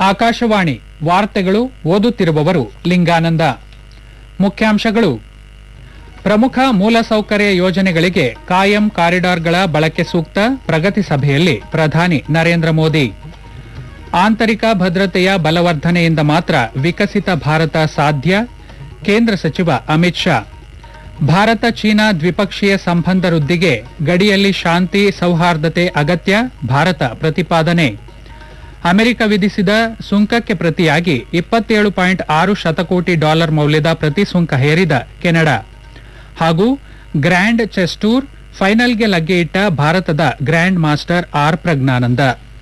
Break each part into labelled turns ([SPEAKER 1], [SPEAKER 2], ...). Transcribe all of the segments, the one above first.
[SPEAKER 1] ಆಕಾಶವಾಣಿ ವಾರ್ತೆಗಳು ಓದುತ್ತಿರುವವರು ಲಿಂಗಾನಂದ ಮುಖ್ಯಾಂಶಗಳು ಪ್ರಮುಖ ಮೂಲಸೌಕರ್ಯ ಯೋಜನೆಗಳಿಗೆ ಕಾಯಂ ಕಾರಿಡಾರ್ಗಳ ಬಳಕೆ ಸೂಕ್ತ ಪ್ರಗತಿ ಸಭೆಯಲ್ಲಿ ಪ್ರಧಾನಿ ನರೇಂದ್ರ ಮೋದಿ ಆಂತರಿಕ ಭದ್ರತೆಯ ಬಲವರ್ಧನೆಯಿಂದ ಮಾತ್ರ ವಿಕಸಿತ ಭಾರತ ಸಾಧ್ಯ ಕೇಂದ್ರ ಸಚಿವ ಅಮಿತ್ ಶಾ ಭಾರತ ಚೀನಾ ದ್ವಿಪಕ್ಷೀಯ ಸಂಬಂಧ ವೃದ್ಧಿಗೆ ಗಡಿಯಲ್ಲಿ ಶಾಂತಿ ಸೌಹಾರ್ದತೆ ಅಗತ್ಯ ಭಾರತ ಪ್ರತಿಪಾದನೆ ಅಮೆರಿಕ ವಿಧಿಸಿದ ಸುಂಕಕ್ಕೆ ಪ್ರತಿಯಾಗಿ ಇಪ್ಪತ್ತೇಳು ಪಾಯಿಂಟ್ ಆರು ಶತಕೋಟಿ ಡಾಲರ್ ಮೌಲ್ಯದ ಪ್ರತಿ ಸುಂಕ ಹೇರಿದ ಕೆನಡಾ ಹಾಗೂ ಗ್ರ್ಯಾಂಡ್ ಚೆಸ್ ಟೂರ್ ಫೈನಲ್ಗೆ ಲಗ್ಗೆ ಇಟ್ಟ ಭಾರತದ ಗ್ರ್ಯಾಂಡ್ ಮಾಸ್ಟರ್ ಆರ್ ಪ್ರಜ್ಞಾನಂದ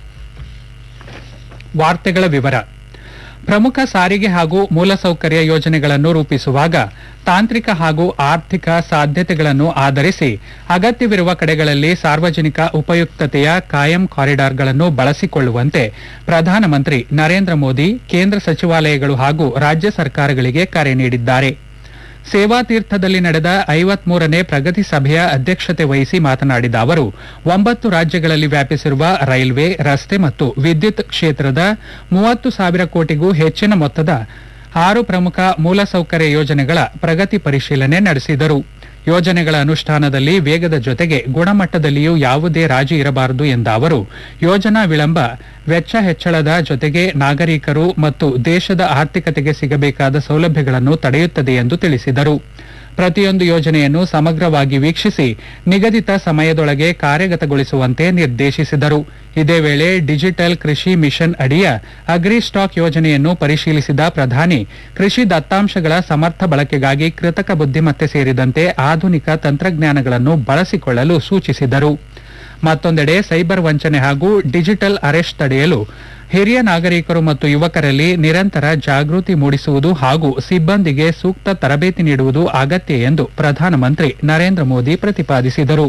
[SPEAKER 1] ವಾರ್ತೆಗಳ ವಿವರ ಪ್ರಮುಖ ಸಾರಿಗೆ ಹಾಗೂ ಮೂಲಸೌಕರ್ಯ ಯೋಜನೆಗಳನ್ನು ರೂಪಿಸುವಾಗ ತಾಂತ್ರಿಕ ಹಾಗೂ ಆರ್ಥಿಕ ಸಾಧ್ಯತೆಗಳನ್ನು ಆಧರಿಸಿ ಅಗತ್ಯವಿರುವ ಕಡೆಗಳಲ್ಲಿ ಸಾರ್ವಜನಿಕ ಉಪಯುಕ್ತತೆಯ ಕಾಯಂ ಕಾರಿಡಾರ್ಗಳನ್ನು ಬಳಸಿಕೊಳ್ಳುವಂತೆ ಪ್ರಧಾನಮಂತ್ರಿ ನರೇಂದ್ರ ಮೋದಿ ಕೇಂದ್ರ ಸಚಿವಾಲಯಗಳು ಹಾಗೂ ರಾಜ್ಯ ಸರ್ಕಾರಗಳಿಗೆ ಕರೆ ನೀಡಿದ್ದಾರೆ ಸೇವಾ ತೀರ್ಥದಲ್ಲಿ ನಡೆದ ಐವತ್ಮೂರನೇ ಪ್ರಗತಿ ಸಭೆಯ ಅಧ್ಯಕ್ಷತೆ ವಹಿಸಿ ಮಾತನಾಡಿದ ಅವರು ಒಂಬತ್ತು ರಾಜ್ಯಗಳಲ್ಲಿ ವ್ಯಾಪಿಸಿರುವ ರೈಲ್ವೆ ರಸ್ತೆ ಮತ್ತು ವಿದ್ಯುತ್ ಕ್ಷೇತ್ರದ ಮೂವತ್ತು ಸಾವಿರ ಕೋಟಿಗೂ ಹೆಚ್ಚಿನ ಮೊತ್ತದ ಆರು ಪ್ರಮುಖ ಮೂಲಸೌಕರ್ಯ ಯೋಜನೆಗಳ ಪ್ರಗತಿ ಪರಿಶೀಲನೆ ನಡೆಸಿದರು ಯೋಜನೆಗಳ ಅನುಷ್ಠಾನದಲ್ಲಿ ವೇಗದ ಜೊತೆಗೆ ಗುಣಮಟ್ಟದಲ್ಲಿಯೂ ಯಾವುದೇ ರಾಜಿ ಇರಬಾರದು ಎಂದ ಅವರು ಯೋಜನಾ ವಿಳಂಬ ವೆಚ್ಚ ಹೆಚ್ಚಳದ ಜೊತೆಗೆ ನಾಗರಿಕರು ಮತ್ತು ದೇಶದ ಆರ್ಥಿಕತೆಗೆ ಸಿಗಬೇಕಾದ ಸೌಲಭ್ಯಗಳನ್ನು ತಡೆಯುತ್ತದೆ ಎಂದು ತಿಳಿಸಿದರು ಪ್ರತಿಯೊಂದು ಯೋಜನೆಯನ್ನು ಸಮಗ್ರವಾಗಿ ವೀಕ್ಷಿಸಿ ನಿಗದಿತ ಸಮಯದೊಳಗೆ ಕಾರ್ಯಗತಗೊಳಿಸುವಂತೆ ನಿರ್ದೇಶಿಸಿದರು ಇದೇ ವೇಳೆ ಡಿಜಿಟಲ್ ಕೃಷಿ ಮಿಷನ್ ಅಡಿಯ ಅಗ್ರಿ ಸ್ಟಾಕ್ ಯೋಜನೆಯನ್ನು ಪರಿಶೀಲಿಸಿದ ಪ್ರಧಾನಿ ಕೃಷಿ ದತ್ತಾಂಶಗಳ ಸಮರ್ಥ ಬಳಕೆಗಾಗಿ ಕೃತಕ ಬುದ್ಧಿಮತ್ತೆ ಸೇರಿದಂತೆ ಆಧುನಿಕ ತಂತ್ರಜ್ಞಾನಗಳನ್ನು ಬಳಸಿಕೊಳ್ಳಲು ಸೂಚಿಸಿದರು ಮತ್ತೊಂದೆಡೆ ಸೈಬರ್ ವಂಚನೆ ಹಾಗೂ ಡಿಜಿಟಲ್ ಅರೆಸ್ಟ್ ತಡೆಯಲು ಹಿರಿಯ ನಾಗರಿಕರು ಮತ್ತು ಯುವಕರಲ್ಲಿ ನಿರಂತರ ಜಾಗೃತಿ ಮೂಡಿಸುವುದು ಹಾಗೂ ಸಿಬ್ಬಂದಿಗೆ ಸೂಕ್ತ ತರಬೇತಿ ನೀಡುವುದು ಅಗತ್ಯ ಎಂದು ಪ್ರಧಾನಮಂತ್ರಿ ನರೇಂದ್ರ ಮೋದಿ ಪ್ರತಿಪಾದಿಸಿದರು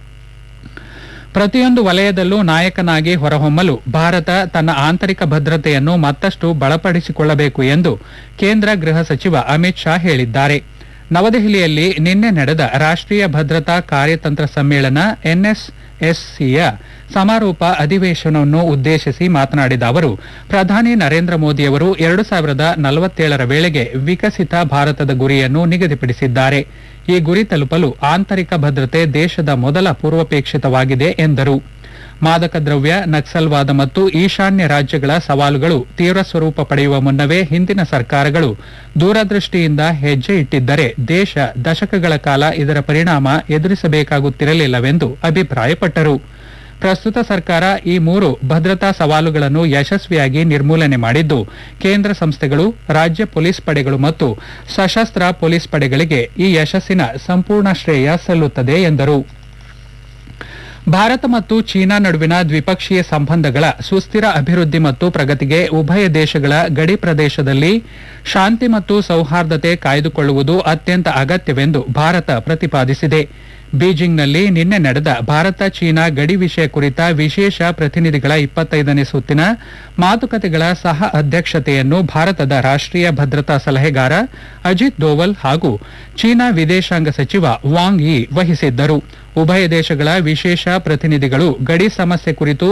[SPEAKER 1] ಪ್ರತಿಯೊಂದು ವಲಯದಲ್ಲೂ ನಾಯಕನಾಗಿ ಹೊರಹೊಮ್ಮಲು ಭಾರತ ತನ್ನ ಆಂತರಿಕ ಭದ್ರತೆಯನ್ನು ಮತ್ತಷ್ಟು ಬಲಪಡಿಸಿಕೊಳ್ಳಬೇಕು ಎಂದು ಕೇಂದ್ರ ಗೃಹ ಸಚಿವ ಅಮಿತ್ ಶಾ ಹೇಳಿದ್ದಾರೆ ನವದೆಹಲಿಯಲ್ಲಿ ನಿನ್ನೆ ನಡೆದ ರಾಷ್ಟ್ರೀಯ ಭದ್ರತಾ ಕಾರ್ಯತಂತ್ರ ಸಮ್ಮೇಳನ ಎನ್ಎಸ್ಎಸ್ಸಿಯ ಸಮಾರೋಪ ಅಧಿವೇಶನವನ್ನು ಉದ್ದೇಶಿಸಿ ಮಾತನಾಡಿದ ಅವರು ಪ್ರಧಾನಿ ನರೇಂದ್ರ ಮೋದಿಯವರು ಎರಡು ಸಾವಿರದ ನಲವತ್ತೇಳರ ವೇಳೆಗೆ ವಿಕಸಿತ ಭಾರತದ ಗುರಿಯನ್ನು ನಿಗದಿಪಡಿಸಿದ್ದಾರೆ ಈ ಗುರಿ ತಲುಪಲು ಆಂತರಿಕ ಭದ್ರತೆ ದೇಶದ ಮೊದಲ ಪೂರ್ವಪೇಕ್ಷಿತವಾಗಿದೆ ಎಂದರು ಮಾದಕ ದ್ರವ್ಯ ನಕ್ಸಲ್ವಾದ ಮತ್ತು ಈಶಾನ್ಯ ರಾಜ್ಯಗಳ ಸವಾಲುಗಳು ತೀವ್ರ ಸ್ವರೂಪ ಪಡೆಯುವ ಮುನ್ನವೇ ಹಿಂದಿನ ಸರ್ಕಾರಗಳು ದೂರದೃಷ್ಟಿಯಿಂದ ಹೆಜ್ಜೆ ಇಟ್ಟಿದ್ದರೆ ದೇಶ ದಶಕಗಳ ಕಾಲ ಇದರ ಪರಿಣಾಮ ಎದುರಿಸಬೇಕಾಗುತ್ತಿರಲಿಲ್ಲವೆಂದು ಅಭಿಪ್ರಾಯಪಟ್ಟರು ಪ್ರಸ್ತುತ ಸರ್ಕಾರ ಈ ಮೂರು ಭದ್ರತಾ ಸವಾಲುಗಳನ್ನು ಯಶಸ್ವಿಯಾಗಿ ನಿರ್ಮೂಲನೆ ಮಾಡಿದ್ದು ಕೇಂದ್ರ ಸಂಸ್ಥೆಗಳು ರಾಜ್ಯ ಪೊಲೀಸ್ ಪಡೆಗಳು ಮತ್ತು ಸಶಸ್ತ್ರ ಪೊಲೀಸ್ ಪಡೆಗಳಿಗೆ ಈ ಯಶಸ್ಸಿನ ಸಂಪೂರ್ಣ ಶ್ರೇಯ ಸಲ್ಲುತ್ತದೆ ಎಂದರು ಭಾರತ ಮತ್ತು ಚೀನಾ ನಡುವಿನ ದ್ವಿಪಕ್ಷೀಯ ಸಂಬಂಧಗಳ ಸುಸ್ಥಿರ ಅಭಿವೃದ್ಧಿ ಮತ್ತು ಪ್ರಗತಿಗೆ ಉಭಯ ದೇಶಗಳ ಗಡಿ ಪ್ರದೇಶದಲ್ಲಿ ಶಾಂತಿ ಮತ್ತು ಸೌಹಾರ್ದತೆ ಕಾಯ್ದುಕೊಳ್ಳುವುದು ಅತ್ಯಂತ ಅಗತ್ಯವೆಂದು ಭಾರತ ಪ್ರತಿಪಾದಿಸಿದೆ ಬೀಜಿಂಗ್ನಲ್ಲಿ ನಿನ್ನೆ ನಡೆದ ಭಾರತ ಚೀನಾ ಗಡಿ ವಿಷಯ ಕುರಿತ ವಿಶೇಷ ಪ್ರತಿನಿಧಿಗಳ ಇಪ್ಪತ್ತೈದನೇ ಸುತ್ತಿನ ಮಾತುಕತೆಗಳ ಸಹ ಅಧ್ಯಕ್ಷತೆಯನ್ನು ಭಾರತದ ರಾಷ್ಟ್ರೀಯ ಭದ್ರತಾ ಸಲಹೆಗಾರ ಅಜಿತ್ ದೋವಲ್ ಹಾಗೂ ಚೀನಾ ವಿದೇಶಾಂಗ ಸಚಿವ ವಾಂಗ್ ಯಿ ವಹಿಸಿದ್ದರು ಉಭಯ ದೇಶಗಳ ವಿಶೇಷ ಪ್ರತಿನಿಧಿಗಳು ಗಡಿ ಸಮಸ್ಯೆ ಕುರಿತು